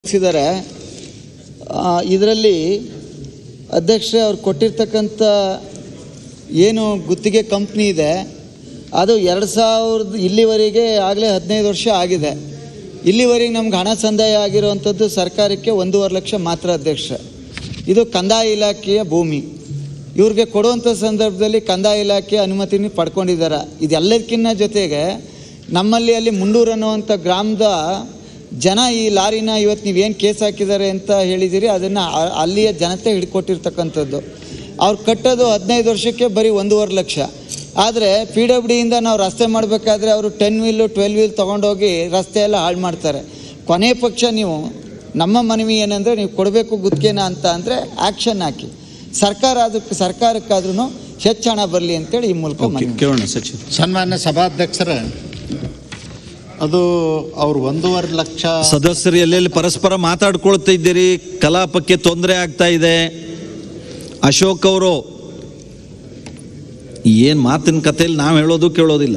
ಸಿದ್ದಾರೆ ಇದರಲ್ಲಿ ಅಧ್ಯಕ್ಷ ಅವ್ರು ಕೊಟ್ಟಿರ್ತಕ್ಕಂಥ ಏನು ಗುತ್ತಿಗೆ ಕಂಪ್ನಿ ಇದೆ ಅದು ಎರಡು ಸಾವಿರದ ಇಲ್ಲಿವರೆಗೆ ಆಗಲೇ ಹದಿನೈದು ವರ್ಷ ಆಗಿದೆ ಇಲ್ಲಿವರೆಗೆ ನಮ್ಗೆ ಹಣ ಸಂದಾಯ ಆಗಿರುವಂಥದ್ದು ಸರ್ಕಾರಕ್ಕೆ ಒಂದೂವರೆ ಲಕ್ಷ ಮಾತ್ರ ಅಧ್ಯಕ್ಷ ಇದು ಕಂದಾಯ ಇಲಾಖೆಯ ಭೂಮಿ ಇವ್ರಿಗೆ ಕೊಡುವಂಥ ಸಂದರ್ಭದಲ್ಲಿ ಕಂದಾಯ ಇಲಾಖೆ ಅನುಮತಿನ ಪಡ್ಕೊಂಡಿದ್ದಾರೆ ಇದೆಲ್ಲದಕ್ಕಿಂತ ಜೊತೆಗೆ ನಮ್ಮಲ್ಲಿ ಅಲ್ಲಿ ಮುಂಡೂರು ಅನ್ನುವಂಥ ಗ್ರಾಮದ ಜನ ಈ ಲಾರಿನ ಇವತ್ತು ನೀವೇನು ಕೇಸ್ ಹಾಕಿದ್ದಾರೆ ಅಂತ ಹೇಳಿದ್ದೀರಿ ಅದನ್ನು ಅಲ್ಲಿಯ ಜನತೆ ಹಿಡ್ಕೊಟ್ಟಿರ್ತಕ್ಕಂಥದ್ದು ಅವ್ರು ಕಟ್ಟೋದು ಹದಿನೈದು ವರ್ಷಕ್ಕೆ ಬರೀ ಒಂದೂವರೆ ಲಕ್ಷ ಆದರೆ ಪಿ ಡಬ್ಲ್ಯೂ ಡಿಯಿಂದ ನಾವು ರಸ್ತೆ ಮಾಡಬೇಕಾದ್ರೆ ಅವರು ಟೆನ್ ವೀಲು ಟ್ವೆಲ್ ವೀಲ್ ತೊಗೊಂಡೋಗಿ ರಸ್ತೆ ಎಲ್ಲ ಹಾಳು ಮಾಡ್ತಾರೆ ಕೊನೆ ಪಕ್ಷ ನೀವು ನಮ್ಮ ಮನವಿ ಏನಂದರೆ ನೀವು ಕೊಡಬೇಕು ಗುತ್ತಿಗೆನ ಅಂತ ಅಂದರೆ ಆ್ಯಕ್ಷನ್ ಹಾಕಿ ಸರ್ಕಾರ ಅದಕ್ಕೆ ಸರ್ಕಾರಕ್ಕಾದ್ರೂ ಹೆಚ್ಚು ಹಣ ಬರಲಿ ಅಂತೇಳಿ ಈ ಮೂಲಕ ಓಕೆ ಮನವಿ ಕೇಳೋಣ ಸಚಿವ್ ಸನ್ಮಾನ್ಯ ಸಭಾಧ್ಯಕ್ಷರ ಅದು ಅವ್ರು ಒಂದೂವರೆ ಲಕ್ಷ ಸದಸ್ಯರು ಎಲ್ಲೆಲ್ಲಿ ಪರಸ್ಪರ ಮಾತಾಡ್ಕೊಳ್ತಾ ಇದ್ದೀರಿ ಕಲಾಪಕ್ಕೆ ತೊಂದರೆ ಆಗ್ತಾ ಇದೆ ಅಶೋಕ್ ಅವರು ಏನ್ ಮಾತಿನ ಕಥೆಯಲ್ಲಿ ನಾವು ಹೇಳೋದು ಕೇಳೋದಿಲ್ಲ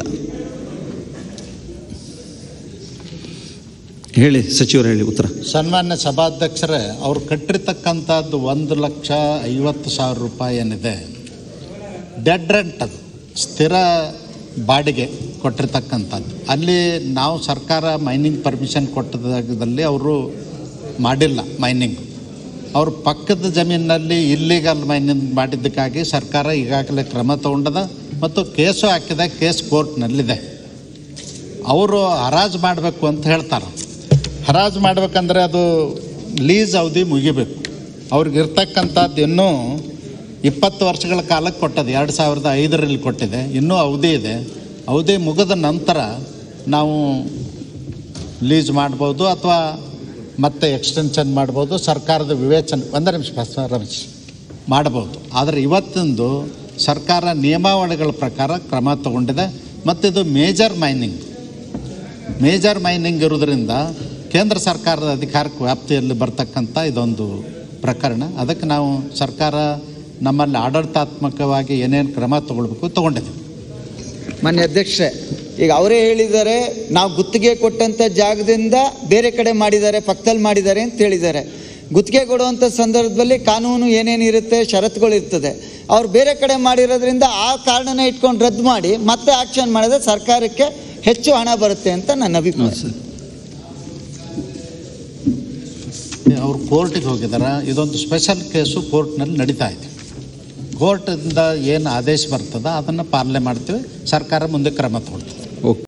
ಹೇಳಿ ಸಚಿವರು ಹೇಳಿ ಉತ್ತರ ಸನ್ಮಾನ್ಯ ಸಭಾಧ್ಯಕ್ಷರೇ ಅವ್ರು ಕಟ್ಟಿರ್ತಕ್ಕಂಥದ್ದು ಒಂದು ಲಕ್ಷ ಐವತ್ತು ಸಾವಿರ ರೂಪಾಯಿ ಏನಿದೆ ಡೆಡ್ ರೆಂಟ್ ಅದು ಸ್ಥಿರ ಬಾಡಿಗೆ ಕೊಟ್ಟಿರ್ತಕ್ಕಂಥದ್ದು ಅಲ್ಲಿ ನಾವು ಸರ್ಕಾರ ಮೈನಿಂಗ್ ಪರ್ಮಿಷನ್ ಕೊಟ್ಟದಾಗದಲ್ಲಿ ಅವರು ಮಾಡಿಲ್ಲ ಮೈನಿಂಗ್ ಅವ್ರ ಪಕ್ಕದ ಜಮೀನಿನಲ್ಲಿ ಇಲ್ಲಿಗಲ್ ಮೈನಿಂಗ್ ಮಾಡಿದ್ದಕ್ಕಾಗಿ ಸರ್ಕಾರ ಈಗಾಗಲೇ ಕ್ರಮ ತಗೊಂಡದ ಮತ್ತು ಕೇಸು ಹಾಕಿದ ಕೇಸ್ ಕೋರ್ಟ್ನಲ್ಲಿದೆ ಅವರು ಹರಾಜು ಮಾಡಬೇಕು ಅಂತ ಹೇಳ್ತಾರೆ ಹರಾಜು ಮಾಡ್ಬೇಕಂದ್ರೆ ಅದು ಲೀಸ್ ಅವಧಿ ಮುಗಿಬೇಕು ಅವ್ರಿಗೆ ಇರ್ತಕ್ಕಂಥದ್ದು ಇನ್ನೂ ಇಪ್ಪತ್ತು ವರ್ಷಗಳ ಕಾಲಕ್ಕೆ ಕೊಟ್ಟது ಎರಡು ಸಾವಿರದ ಐದರಲ್ಲಿ ಕೊಟ್ಟಿದೆ ಇನ್ನೂ ಅವಧಿ ಇದೆ ಅವಧಿ ಮುಗಿದ ನಂತರ ನಾವು ಲೀಸ್ ಮಾಡ್ಬೋದು ಅಥವಾ ಮತ್ತೆ ಎಕ್ಸ್ಟೆನ್ಷನ್ ಮಾಡ್ಬೋದು ಸರ್ಕಾರದ ವಿವೇಚನೆ ಒಂದು ನಿಮಿಷ ಬಸ್ ರಮೇಶ್ ಮಾಡ್ಬೋದು ಆದರೆ ಇವತ್ತೊಂದು ಸರ್ಕಾರ ನಿಯಮಾವಳಿಗಳ ಪ್ರಕಾರ ಕ್ರಮ ತಗೊಂಡಿದೆ ಮತ್ತು ಇದು ಮೇಜರ್ ಮೈನಿಂಗ್ ಮೇಜರ್ ಮೈನಿಂಗ್ ಇರೋದ್ರಿಂದ ಕೇಂದ್ರ ಸರ್ಕಾರದ ಅಧಿಕಾರಕ್ಕೆ ವ್ಯಾಪ್ತಿಯಲ್ಲಿ ಬರ್ತಕ್ಕಂಥ ಇದೊಂದು ಪ್ರಕರಣ ಅದಕ್ಕೆ ನಾವು ಸರ್ಕಾರ ನಮ್ಮಲ್ಲಿ ಆಡಳಿತಾತ್ಮಕವಾಗಿ ಏನೇನು ಕ್ರಮ ತಗೊಳ್ಬೇಕು ತಗೊಂಡಿದ್ದೀವಿ ಮಾನ್ಯ ಅಧ್ಯಕ್ಷೆ ಈಗ ಅವರೇ ಹೇಳಿದ್ದಾರೆ ನಾವು ಗುತ್ತಿಗೆ ಕೊಟ್ಟಂಥ ಜಾಗದಿಂದ ಬೇರೆ ಕಡೆ ಮಾಡಿದ್ದಾರೆ ಪಕ್ಕದಲ್ಲಿ ಮಾಡಿದ್ದಾರೆ ಅಂತ ಹೇಳಿದ್ದಾರೆ ಗುತ್ತಿಗೆ ಕೊಡುವಂಥ ಸಂದರ್ಭದಲ್ಲಿ ಕಾನೂನು ಏನೇನು ಇರುತ್ತೆ ಷರತ್ತುಗಳು ಇರ್ತದೆ ಅವ್ರು ಬೇರೆ ಕಡೆ ಮಾಡಿರೋದ್ರಿಂದ ಆ ಕಾರಣನ ಇಟ್ಕೊಂಡು ರದ್ದು ಮಾಡಿ ಮತ್ತೆ ಆಕ್ಷನ್ ಮಾಡಿದ್ರೆ ಸರ್ಕಾರಕ್ಕೆ ಹೆಚ್ಚು ಹಣ ಬರುತ್ತೆ ಅಂತ ನನ್ನ ಅಭಿಪ್ರಾಯ ಅವರು ಕೋರ್ಟಿಗೆ ಹೋಗಿದ್ದಾರೆ ಇದೊಂದು ಸ್ಪೆಷಲ್ ಕೇಸು ಕೋರ್ಟ್ನಲ್ಲಿ ನಡೀತಾ ಇದೆ ಕೋರ್ಟಿಂದ ಏನು ಆದೇಶ ಬರ್ತದ ಅದನ್ನು ಪಾಲನೆ ಮಾಡ್ತೀವಿ ಸರ್ಕಾರ ಮುಂದೆ ಕ್ರಮ ತಗೊಳ್ತದೆ ಓಕೆ